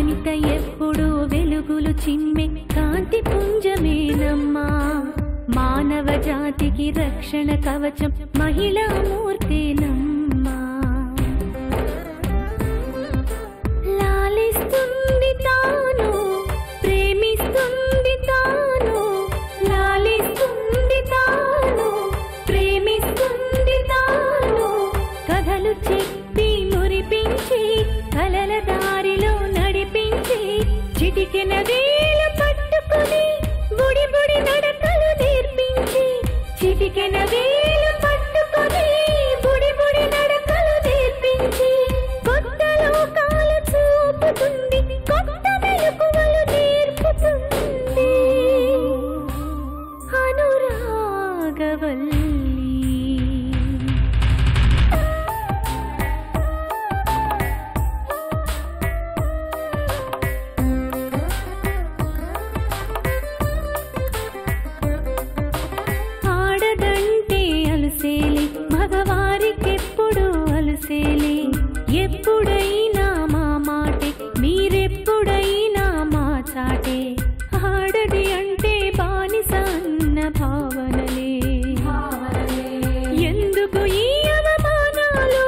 వనిత ఎప్పుడు వెలుగులు చిమ్మె కాంతి పుంజమేనమ్మా మానవ జాతికి రక్షణ కవచం మహిళా మూర్తేనమ్మా లాలిస్తుంది తాను ప్రేమిస్తుంది తాను లాలిస్తుంది తాను ప్రేమిస్తుంది తాను కథలు చెప్పి మురిపించి కలల దారిలో నడిపించి చిటికెన వేలు పట్టుకుని బుడి బుడి నడకలు నేర్పించి చిటికెన వేలు పట్టుకుని బుడి బుడి నడకలు నేర్పించి కొత్త లోకాలు చూపుతుంది కొత్త మెలకువలు నేర్పుతుంది అనురాగవల్లి ఆడదంటే అలసేలి మగవారికెప్పుడు అలసేలి ఎప్పుడైనా మా మాటే మీరెప్పుడైనా మా చాటే ఆడది అంటే బానిస అన్న భావనలే ఎందుకు ఈ అవమానాలు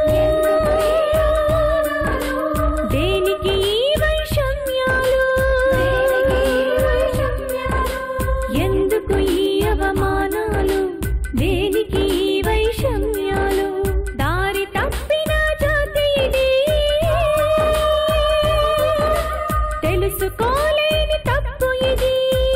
దేనికి ఈ వైషమ్యాలు ఎందుకు ఈ అవమానాలు దేనికి ఈ వైషమ్యాలు దారి తప్పిన జాతి ఇది తెలుసుకోలేని తప్పు ఇది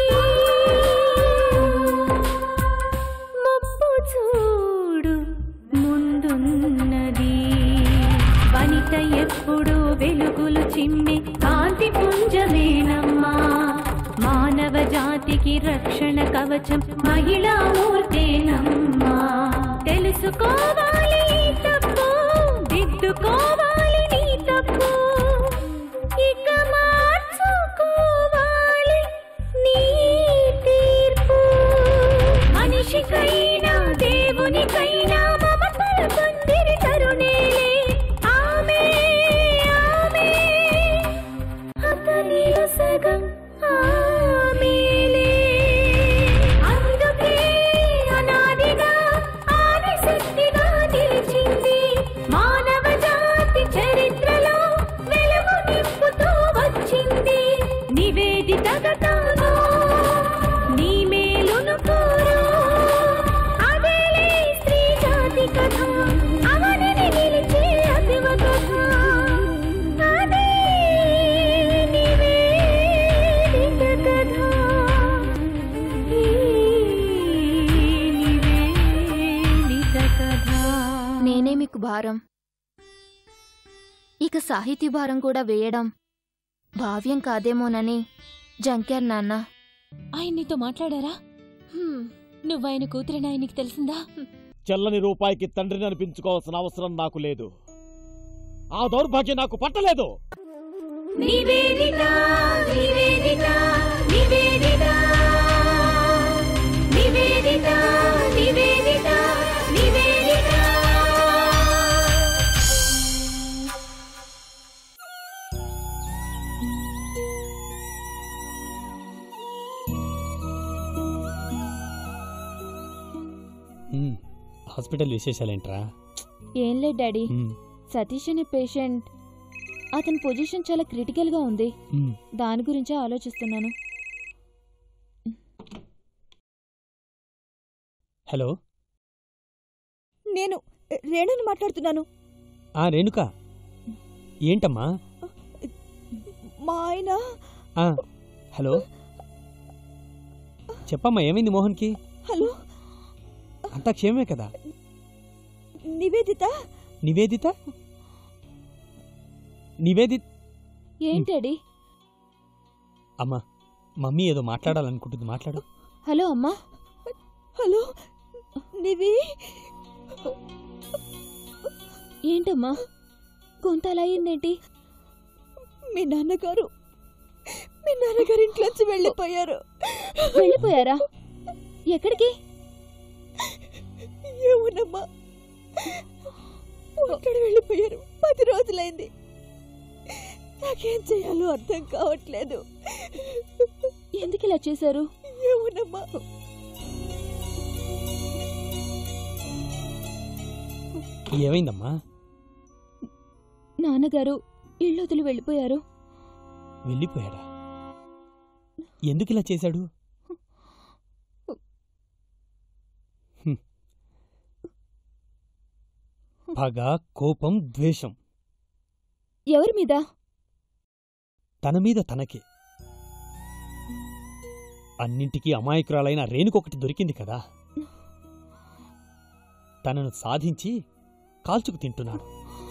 ముప్పు చూడు ముందున్నది వనిత ఎప్పుడు వెలుగులు చిమ్మి కాంతి పుంజమేనమ్మా మానవ జాతికి రక్షణ కవచం మహిళా మూర్తేనమ్మా తెలుసుకోవాలి ఈ తప్పు దిద్దుకోవాలి నీ తప్పు ఇక మార్చుకోవాలి నీ తీర్పు మనిషికైనా దేవునికైనా మమతల పొందిరి తరుణేలే ఆమె ఆమె అతనిలో సగం ఆమెలే అందుకే అనాదిగా ఆదిశక్తిగా నిలిచింది మానవ జాతి చరిత్రలో వెలుగు నింపుతూ వచ్చింది నివేదితగా తాను నీ మేలును కోరు అదేలే స్త్రీ జాతి కథ అవనిని నిలిచే అతివ కథ అదే నివేదిత కథ ఈ నివేదిత కథ నేనే మీకు భారం ఇక సాహితీ భారం కూడా వేయడం భావ్యం కాదేమోనని జంక్యార్ నాన్న ఆయన నీతో మాట్లాడారా నువ్వాయన కూతురని ఆయనకి తెలిసిందా చెల్లని రూపాయికి తండ్రిని అనిపించుకోవాల్సిన అవసరం నాకు లేదు ఆ దౌర్భాగ్యం నాకు పట్టలేదు నివేదిత నివేదిత నివేదిత నివేదిత నివేదిత నివేదిత ఉమ్, హాస్పిటల్ విశేషాలేంట్రా ఏం లేదు డాడీ ఉమ్, సతీష్ అనే పేషెంట్ అతని పొజిషన్ చాలా క్రిటికల్గా ఉంది ఉమ్. దాని గురించే ఆలోచిస్తున్నాను హలో నేను రేణుని మాట్లాడుతున్నాను ఆ రేణుక ఏంటమ్మా మా ఆయన ఆ, హలో చెప్పమ్మా ఏమైంది మోహన్కి హలో అంతా క్షేమమే కదా నివేదిత నివేదిత నివేదిత ఏంటి డాడీ అమ్మా మమ్మీ ఏదో మాట్లాడాలనుకుంటుంది మాట్లాడు హలో అమ్మా హలో నివి ఏంటమ్మా గొంత అలా అయిందేంటి మీ నాన్నగారు మీ నాన్నగారు ఇంట్లోంచి వెళ్ళిపోయారు వెళ్ళిపోయారా ఎక్కడికి ఏమోనమ్మా ఎక్కడ వెళ్ళిపోయారు పది రోజులైంది నాకేం చేయాలో అర్థం కావట్లేదు ఎందుకు ఇలా చేశారు ఏమోనమ్మా ఏమైందమ్మా నాన్నగారు ఇల్లు వదిలి వెళ్ళిపోయారు వెళ్ళిపోయాడా ఎందుకు ఇలా చేశాడు హ్మ్. పగ కోపం ద్వేషం ఎవరి మీద తన మీద తనకే అన్నింటికీ అమాయకురాలైన రేణుకొకటి దొరికింది కదా తనను సాధించి కాల్చుకు తింటున్నాడు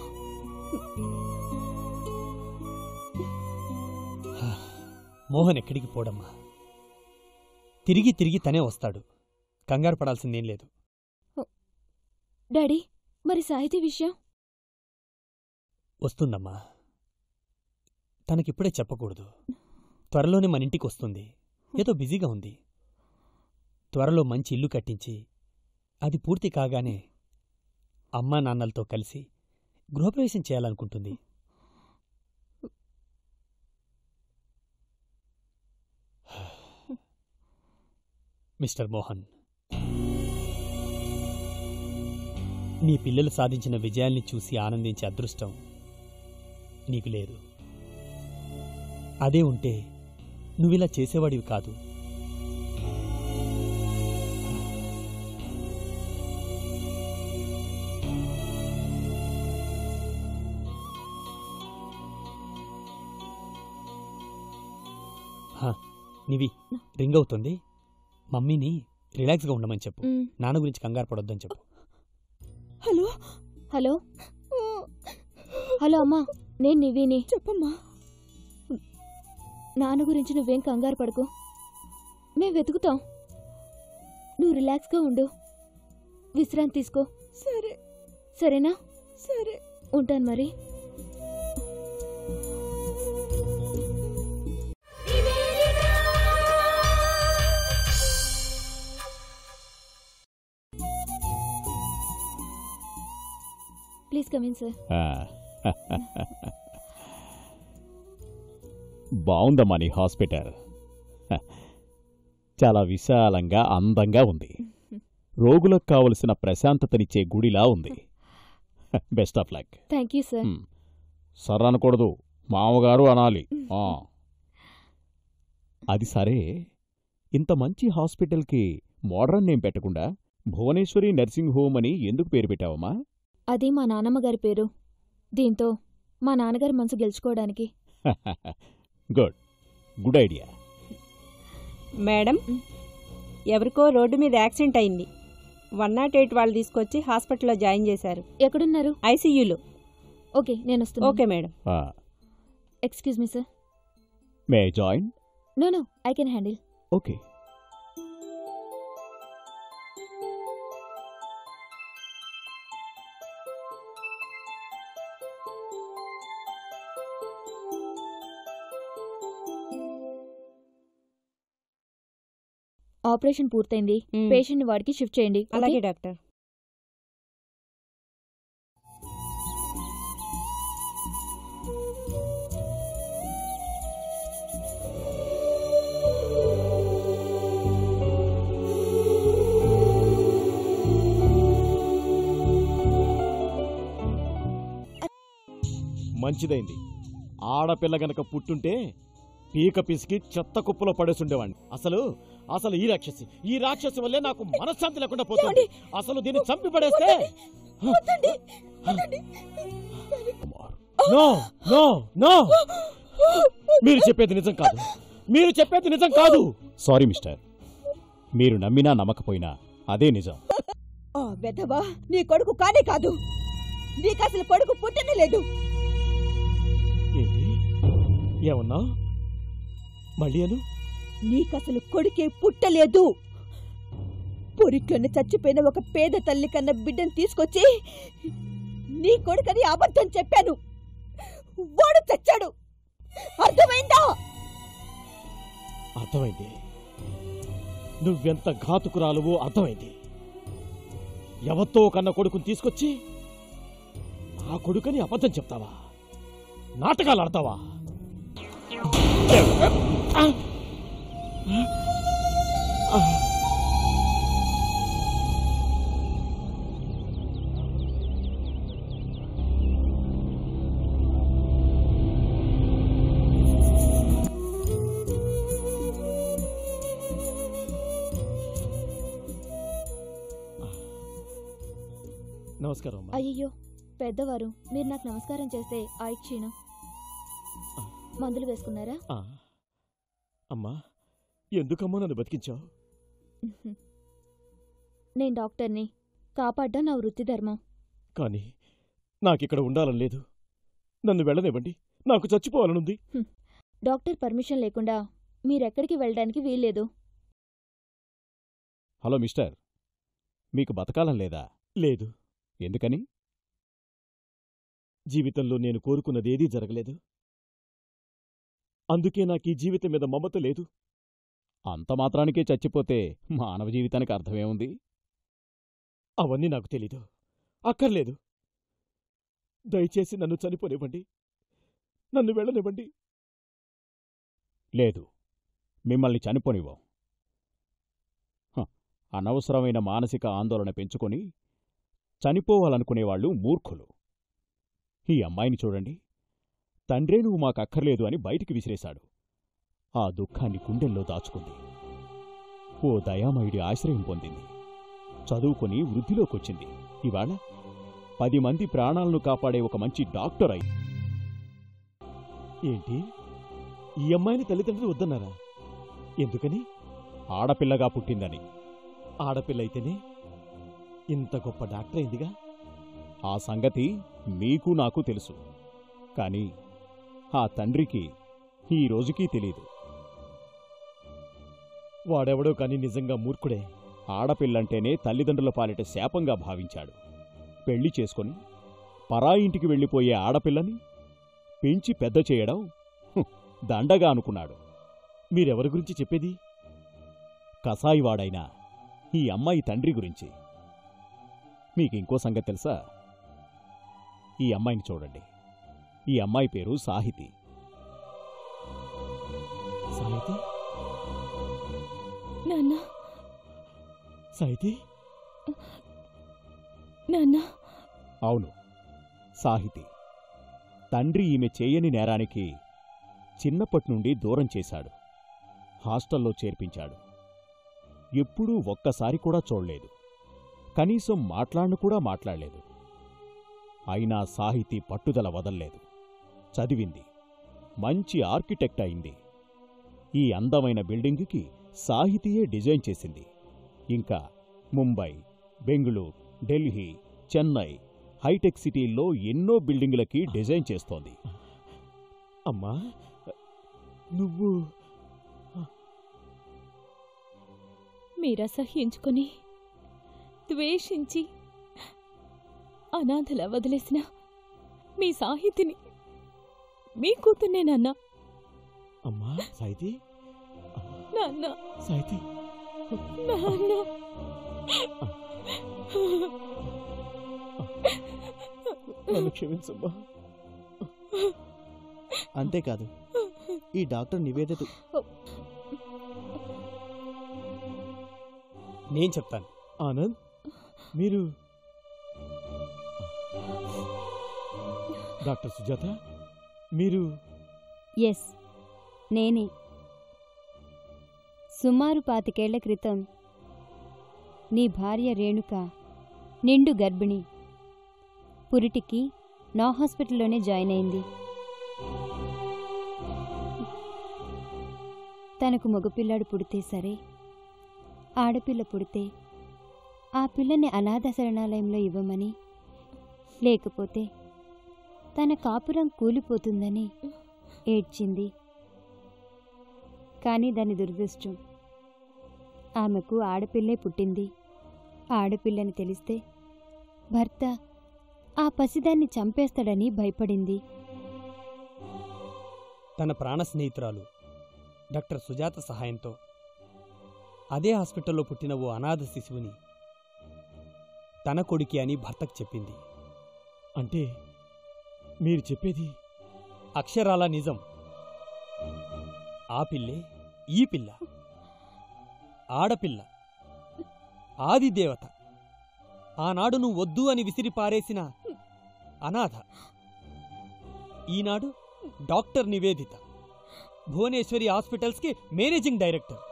హా, మోహన్ ఎక్కడికి పోడమ్మా తిరిగి తిరిగి తనే వస్తాడు కంగారు పడాల్సిందేం లేదు డాడీ మరి సాహితీ విషయం వస్తుందమ్మా తనకిప్పుడే చెప్పకూడదు త్వరలోనే మన ఇంటికి వస్తుంది ఏదో బిజీగా ఉంది త్వరలో మంచి ఇల్లు కట్టించి అది పూర్తి కాగానే అమ్మా నాన్నలతో కలిసి గృహప్రవేశం చేయాలనుకుంటుంది మిస్టర్ మోహన్ నీ పిల్లలు సాధించిన విజయాల్ని చూసి ఆనందించే అదృష్టం నీకు లేదు అదే ఉంటే నువ్విలా చేసేవాడివి కాదు హా, నివి రింగ్ అవుతుంది మమ్మీని రిలాక్స్గా ఉండమని చెప్పు మ్, నాన్న గురించి కంగారు పడొద్దని చెప్పు హలో హలో హలో అమ్మా నేను నివిని చెప్పమ్మా నాన్న గురించి నువ్వేం కంగారు పడకు మేం వెతుకుతాం నువ్వు రిలాక్స్గా ఉండు విశ్రాంతి తీసుకో సరే సరేనా సరే ఉంటాను మరి ప్లీజ్ కమిన్ సార్ బాగుందమ్మా నీ హాస్పిటల్ హ, చాలా విశాలంగా అందంగా ఉంది రోగులకు కావలసిన ప్రశాంతతనిచ్చే గుడిలా ఉంది best of luck thank you sir sir అనకూడదు మామగారు అనాలి ఆ. అది సరే ఇంత మంచి హాస్పిటల్కి మోడర్న్ నేమ్ పెట్టకుండా భువనేశ్వరి నర్సింగ్ హోమ్ అని ఎందుకు పేరు పెట్టావమ్మా అది మా నాన్నమ్మ గారి పేరు దీంతో మా నాన్నగారి మనసు గెలుచుకోవడానికి గుడ్ గుడ్ ఐడియా మేడం ఎవరికో రోడ్డు మీద యాక్సిడెంట్ అయింది వన్ నాట్ ఎయిట్ వాళ్ళు తీసుకొచ్చి హాస్పిటల్లో జాయిన్ చేశారు ఎక్కడున్నారు ఐసీయూలో ఓకే నేను వస్తున్నాను okay madam excuse me sir may join no no I can handle okay operation పూర్తయింది మ్మ్. పేషెంట్ వాడికి షిఫ్ట్ చేయండి ఓకే? అలాగే డాక్టర్ మంచిదైంది ఆడపిల్ల గనక పుట్టుంటే పీక పిసికి చెత్త కుప్పలో పడేసుండేవాణ్ణి అసలు అసలు ఈ రాక్షసి ఈ రాక్షసి వల్లే నాకు మనశ్శాంతి లేకుండా పోతుంది అసలు దీన్ని చంపి పడేస్తే నో నో నో మీరు చెప్పేది నిజం కాదు మీరు చెప్పేది నిజం కాదు సారీ మిస్టర్ మీరు నమ్మినా నమ్మకపోయినా అదే నిజం ఆ వెధవా నీ కొడుకు కానే కాదు నీకు అసలు కొడుకు పుట్టనే లేదు ఏంటి ఏమన్నా మళ్ళీ అను నీకసలు కొడుకే పుట్టలేదు పొరిట్లోనే చచ్చిపోయిన ఒక పేద తల్లి కన్న బిడ్డను తీసుకొచ్చి నీ కొడుకని అబద్ధం చెప్పాను వాడు చచ్చాడు అర్థమైందా అర్థమైంది నువ్వెంత ఘాతుకురాలువో అర్థమైంది ఎవరితో కన్న కొడుకుని తీసుకొచ్చి నా కొడుకని అబద్ధం చెప్తావా నాటకాలు ఆడతావా నమస్కారం అమ్మా అయ్యయ్యో పెద్దవారు మీరు నాకు నమస్కారం చేస్తే ఆయుక్షీణం మందులు వేసుకున్నారా ఆ. అమ్మా ఎందుకమ్మా నన్ను బతికించావు నేను డాక్టర్ని కాపాడ్డం నా వృత్తి ధర్మం కానీ నాకిక్కడ ఉండాలని లేదు నన్ను వెళ్ళనివ్వండి నాకు చచ్చిపోవాలనుంది డాక్టర్ పర్మిషన్ లేకుండా మీరెక్కడికి వెళ్ళడానికి వీల్లేదు హలో మిస్టర్ మీకు బతకాలం లేదా లేదు ఎందుకని జీవితంలో నేను కోరుకున్నదేదీ జరగలేదు అందుకే నాకు ఈ జీవితం మీద మమత లేదు అంత మాత్రానికే చచ్చిపోతే మానవ జీవితానికి అర్థమేముంది అవన్నీ నాకు తెలీదు అక్కర్లేదు దయచేసి నన్ను చనిపోనివ్వండి నన్ను వెళ్ళనివ్వండి లేదు మిమ్మల్ని చనిపోనివ్వం హ, అనవసరమైన మానసిక ఆందోళన పెంచుకొని చనిపోవాలనుకునేవాళ్ళు మూర్ఖులు ఈ అమ్మాయిని చూడండి తండ్రే నువ్వు మాకక్కర్లేదు అని బయటికి విసిరేశాడు ఆ దుఃఖాన్ని గుండెల్లో దాచుకుంది ఓ దయామయుడి ఆశ్రయం పొందింది చదువుకొని వృద్ధిలోకొచ్చింది ఇవాళ పది మంది ప్రాణాలను కాపాడే ఒక మంచి డాక్టర్ అయి ఏంటి ఈ అమ్మాయిని తల్లిదండ్రులు వద్దన్నారా ఎందుకని ఆడపిల్లగా పుట్టిందని ఆడపిల్ల అయితేనే ఇంత గొప్ప డాక్టర్ అయిందిగా ఆ సంగతి మీకు నాకు తెలుసు కాని ఆ తండ్రికి ఈ రోజుకీ తెలీదు వాడెవడో కాని నిజంగా మూర్ఖుడే ఆడపిల్లంటేనే తల్లిదండ్రుల పాలిట శాపంగా భావించాడు పెళ్లి చేసుకొని పరాయింటికి వెళ్ళిపోయే ఆడపిల్లని పెంచి పెద్ద చేయడం హుం, దండగా అనుకున్నాడు మీరెవరి గురించి చెప్పేది కసాయివాడైన ఈ అమ్మాయి తండ్రి గురించి మీకింకో సంగతి తెలుసా ఈ అమ్మాయిని చూడండి ఈ అమ్మాయి పేరు సాహితి సాహితి నాన్న సాహితి నాన్న అవును సాహితి తండ్రి ఈమె చేయని నేరానికి చిన్నప్పట్నుండి దూరం చేశాడు హాస్టల్లో చేర్పించాడు ఎప్పుడూ ఒక్కసారి కూడా చూడలేదు కనీసం మాట్లాడను కూడా మాట్లాడలేదు అయినా సాహితి పట్టుదల వదల్లేదు చదివింది మంచి ఆర్కిటెక్ట్ అయింది ఈ అందమైన బిల్డింగుకి సాహితీయే డిజైన్ చేసింది ఇంకా ముంబై బెంగుళూరు ఢిల్లీ చెన్నై హైటెక్ సిటీల్లో ఎన్నో బిల్డింగులకి డిజైన్ చేస్తోంది అమ్మా నువ్వు మీరసహ్యించుకొని ద్వేషించి అనాథలా వదిలేసిన మీ సాహితిని మీ కూతుర్నే నాన్న అమ్మా సాహితి నాన్న సాహితి నాన్న నన్ను క్షమించమ్మా అంతేకాదు ఈ డాక్టర్ నివేదిత నేను చెప్తాను ఆనంద్ మీరు డాక్టర్ సుజాత మీరు ఎస్ నేనే సుమారు పాతికేళ్ల క్రితం నీ భార్య రేణుక నిండు గర్భిణి పురిటికి నా హాస్పిటల్లోనే జాయిన్ అయింది తనకు మగపిల్లాడు పుడితే సరే ఆడపిల్ల పుడితే ఆ పిల్లని అనాథ శరణాలయంలో ఇవ్వమని లేకపోతే తన కాపురం కూలిపోతుందని ఏడ్చింది కానీ దాని దురదృష్టం ఆమెకు ఆడపిల్లే పుట్టింది ఆడపిల్లని తెలిస్తే భర్త ఆ పసిదాన్ని చంపేస్తాడని భయపడింది తన ప్రాణ స్నేహితురాలు డాక్టర్ సుజాత సహాయంతో అదే హాస్పిటల్లో పుట్టిన ఓ అనాథ శిశువుని తన కొడుకి అని భర్తకు చెప్పింది అంటే మీరు చెప్పేది అక్షరాల నిజం ఆ పిల్లే ఈ పిల్ల ఆడపిల్ల ఆదిదేవత ఆనాడు నువ్వు వద్దు అని విసిరి పారేసిన అనాథ ఈనాడు డాక్టర్ నివేదిత భువనేశ్వరి హాస్పిటల్స్కి మేనేజింగ్ డైరెక్టర్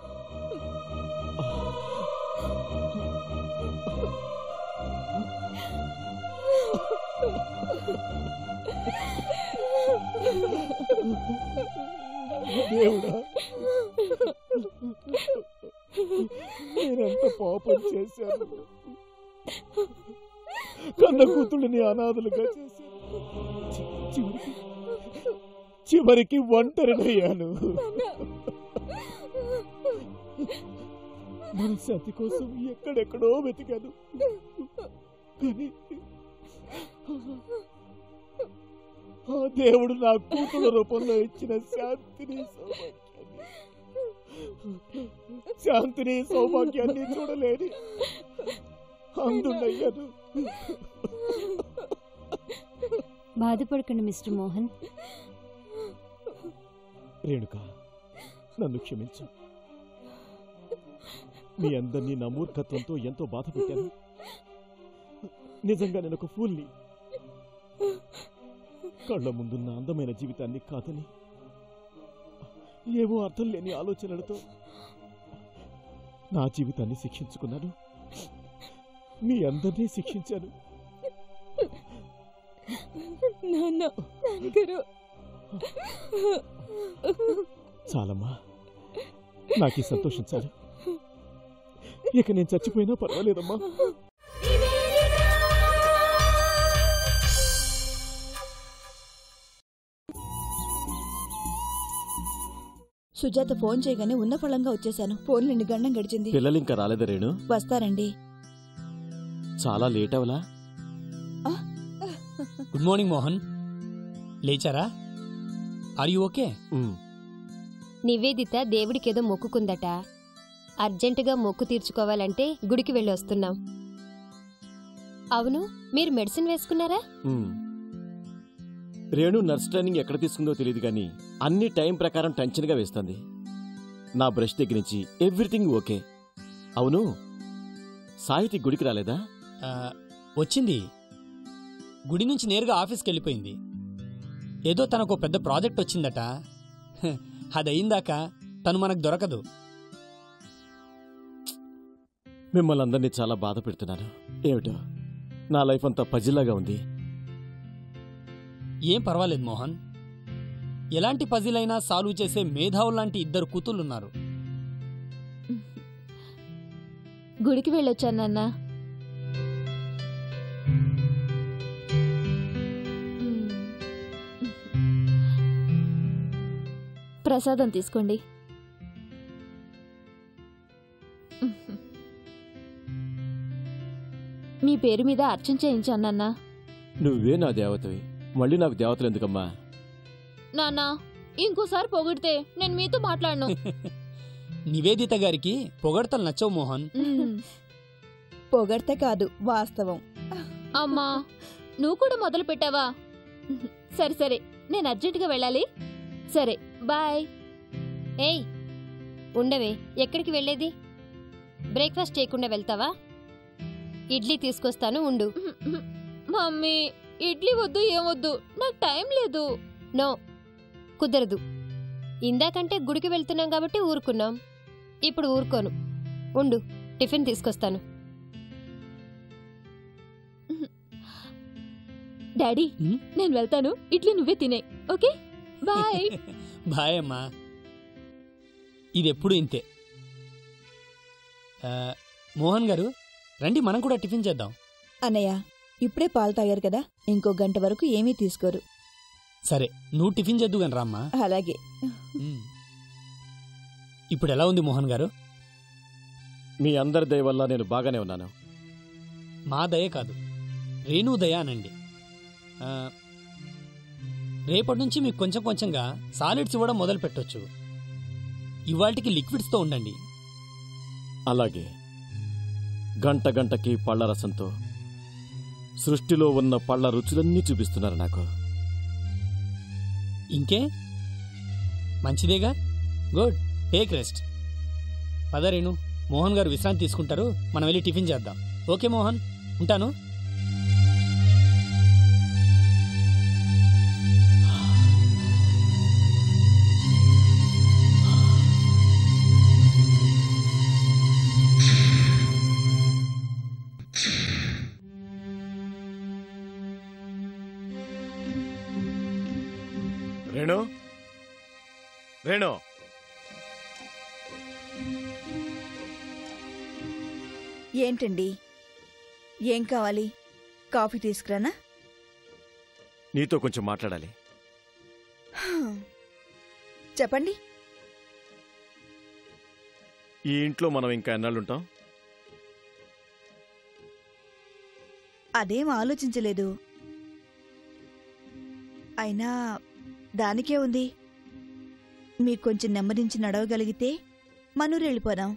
దేవుడా నేనెంత పాపం చేశాను కన్న కూతుళ్ళని అనాథలుగా చేశాను చి- చివరికి చివరికి ఒంటరినయ్యాను మనశ్శాంతి కోసం ఎక్కడెక్కడో వెతికాను కానీ ఆ దేవుడు నా కూతుళ్ళ రూపంలో ఇచ్చిన శాంతిని సౌభాగ్యాన్ని శాంతిని సౌభాగ్యాన్ని చూడలేని అందునయ్యాను బాధపడకండి మిస్టర్ మోహన్ రేణుక నన్ను క్షమించు మీ అందరినీ నా మూర్ఖత్వంతో ఎంతో బాధ పెట్టాను నిజంగా నేను ఒక ఫూల్ని కళ్ళ ముందున్న అందమైన జీవితాన్ని కాదని ఏవో అర్థం లేని ఆలోచనలతో నా జీవితాన్ని శిక్షించుకున్నాను మీ అందరినీ శిక్షించాను నాన్న నాన్నగారు చాలమ్మా నాకు ఈ సంతోషం చాలు ఇక నేను చచ్చిపోయినా పర్వాలేదమ్మా సుజాత ఫోన్ చేయగానే ఉన్న ఫలంగా వచ్చేశాను ఫోన్ నిండి గండం గడిచింది పిల్లలు ఇంకా రాలేదా రేణు వస్తారండి చాలా లేట్ అవలా గుడ్ మార్నింగ్ మోహన్ లేచారా ఆర్ యూ ఓకే నివేదిత దేవుడికేదో మొక్కుకుందట అర్జెంటుగా మొక్కు తీర్చుకోవాలంటే గుడికి వెళ్ళి వస్తున్నాం అవును మీరు మెడిసిన్ వేసుకున్నారా ఉమ్. రేణు నర్స్ ట్రైనింగ్ ఎక్కడ తీసుకుందో తెలియదు కానీ అన్ని టైం ప్రకారం టెన్షన్గా వేస్తుంది నా బ్రష్ దగ్గర నుంచి ఎవ్రీథింగ్ ఓకే అవును సాహితి గుడికి రాలేదా ఆ, వచ్చింది గుడి నుంచి నేరుగా ఆఫీస్కి వెళ్ళిపోయింది ఏదో తనకు పెద్ద ప్రాజెక్ట్ వచ్చిందట హ, అది అయిందాక తను మనకు దొరకదు మిమ్మల్ని అందరినీ చాలా బాధ పెడుతున్నాను ఏమిటో నా లైఫ్ అంతా పజిల్లాగా ఉంది ఏం పర్వాలేదు మోహన్ ఎలాంటి పజిలైనా సాల్వ్ చేసే మేధావులాంటి ఇద్దరు కూతుళ్ళున్నారు గుడికి వెళ్ళొచ్చాను నాన్న ప్రసాదం తీసుకోండి మీ పేరు మీద అర్చన చేయించాను నాన్న నువ్వే నా దేవతవి మళ్ళీ నాకు దేవతలు ఎందుకమ్మా నాన్న ఇంకోసారి పొగిడితే నేను మీతో మాట్లాడను నివేదిత గారికి పొగడతలు నచ్చవు మోహన్ పొగడ్తే కాదు వాస్తవం అమ్మా నువ్వు కూడా మొదలు పెట్టావా సరే సరే నేను అర్జెంటుగా వెళ్ళాలి సరే బాయ్ ఏయ్ ఉండవే ఎక్కడికి వెళ్ళేది బ్రేక్ఫాస్ట్ చేయకుండా వెళ్తావా ఇడ్లీ తీసుకొస్తాను ఉండు మమ్మీ ఇడ్లీ వద్దు ఏమొద్దు నాకు టైం లేదు నో కుదరదు ఇందాకంటే గుడికి వెళ్తున్నాం కాబట్టి ఊరుకున్నాం ఇప్పుడు ఊరుకోను ఉండు టిఫిన్ తీసుకొస్తాను డాడీ నేను వెళ్తాను ఇడ్లీ నువ్వే తినే ఓకే బాయ్ బాయ్ అమ్మా ఇదెప్పుడు ఇంతే ఆ, మోహన్ గారు రండి మనం కూడా టిఫిన్ చేద్దాం అన్నయ్య ఇప్పుడే పాలు తాగారు కదా ఇంకో గంట వరకు ఏమీ తీసుకోరు సరే నువ్వు టిఫిన్ చేద్దు కానీ రామ్మా అలాగే ఉమ్. ఇప్పుడు ఎలా ఉంది మోహన్ గారు మీ అందరి దయ వల్ల నేను బాగానే ఉన్నాను మా దయ కాదు రేణు దయ అనండి ఆ, రేపటి నుంచి మీకు కొంచెం కొంచెంగా సాలిడ్స్ ఇవ్వడం మొదలు పెట్టొచ్చు ఇవాళకి లిక్విడ్స్తో ఉండండి అలాగే గంట గంటకి పళ్ళ రసంతో సృష్టిలో ఉన్న పళ్ళ రుచులన్నీ చూపిస్తున్నారు నాకు ఇంకే మంచిదేగా గుడ్ టేక్ రెస్ట్ పద రేణు మోహన్ గారు విశ్రాంతి తీసుకుంటారు మనం వెళ్ళి టిఫిన్ చేద్దాం ఓకే మోహన్ ఉంటాను రేణు రేణు ఏంటండి ఏం కావాలి కాఫీ తీసుకురానా నీతో కొంచెం మాట్లాడాలి చెప్పండి ఈ ఇంట్లో మనం ఇంకా ఎన్నాళ్ళుంటాం అదేం ఆలోచించలేదు అయినా దానికే ఉంది మీకు కొంచెం నెమ్మదించి నడవగలిగితే మనూరు వెళ్ళిపోదాం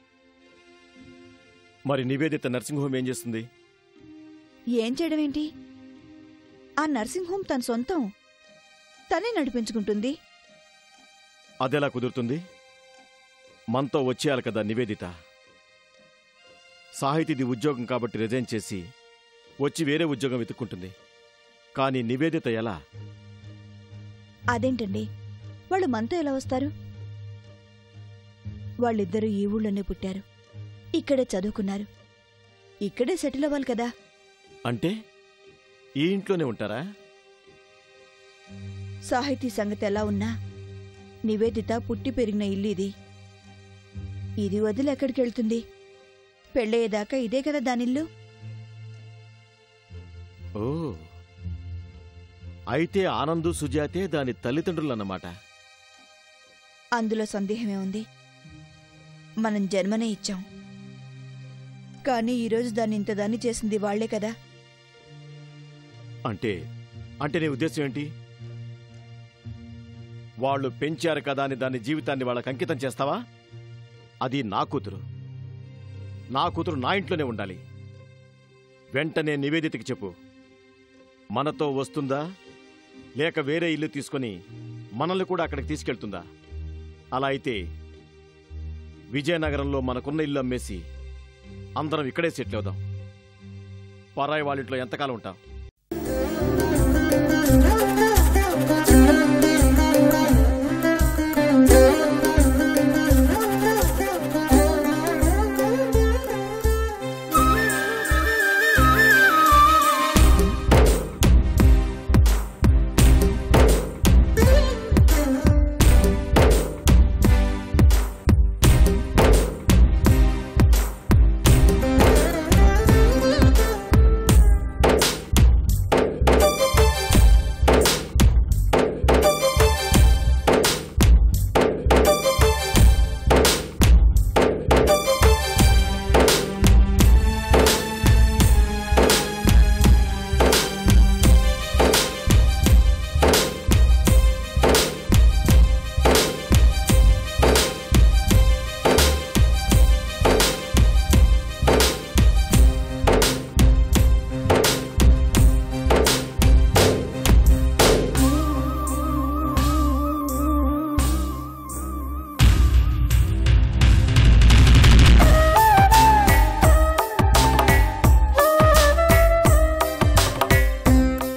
మరి నివేదిత నర్సింగ్ హోమ్ ఏం చేస్తుంది ఏం చేయడం ఏంటి ఆ నర్సింగ్ హోమ్ తన సొంతం తనే నడిపించుకుంటుంది అదెలా కుదురుతుంది మనతో వచ్చేయాలి కదా నివేదిత సాహితీది ఉద్యోగం కాబట్టి రిజైన్ చేసి వచ్చి వేరే ఉద్యోగం వెతుక్కుంటుంది కానీ నివేదిత ఎలా అదేంటండి వాళ్ళు మనతో ఎలా వస్తారు వాళ్ళిద్దరూ ఈ ఊళ్ళోనే పుట్టారు ఇక్కడే చదువుకున్నారు ఇక్కడే సెటిల్ అవ్వాలి కదా అంటే ఈ ఇంట్లోనే ఉంటారా సాహితీ సంగతి ఎలా ఉన్నా నివేదిత పుట్టి పెరిగిన ఇల్లు ఇది ఇది వదిలి ఎక్కడికి వెళ్తుంది పెళ్ళయ్యేదాకా ఇదే కదా దానిల్లు ఓ అయితే ఆనందు సుజాతే దాని తల్లిదండ్రులన్నమాట అందులో సందేహమే ఉంది మనం జన్మనే ఇచ్చాం కానీ ఈరోజు దాన్ని ఇంతదాన్ని చేసింది వాళ్లే కదా అంటే అంటే నీ ఉద్దేశం ఏంటి వాళ్ళు పెంచారు కదా అని దాని జీవితాన్ని వాళ్ళకి అంకితం చేస్తావా అది నా కూతురు నా కూతురు నా ఇంట్లోనే ఉండాలి వెంటనే నివేదితకి చెప్పు మనతో వస్తుందా లేక వేరే ఇల్లు తీసుకొని మనల్ని కూడా అక్కడికి తీసుకెళ్తుందా అలా అయితే విజయనగరంలో మనకున్న ఇల్లు అమ్మేసి అందరం ఇక్కడే సెటిల్ అవుదాం పరాయి వాళ్ళ ఇంట్లో ఎంతకాలం ఉంటాం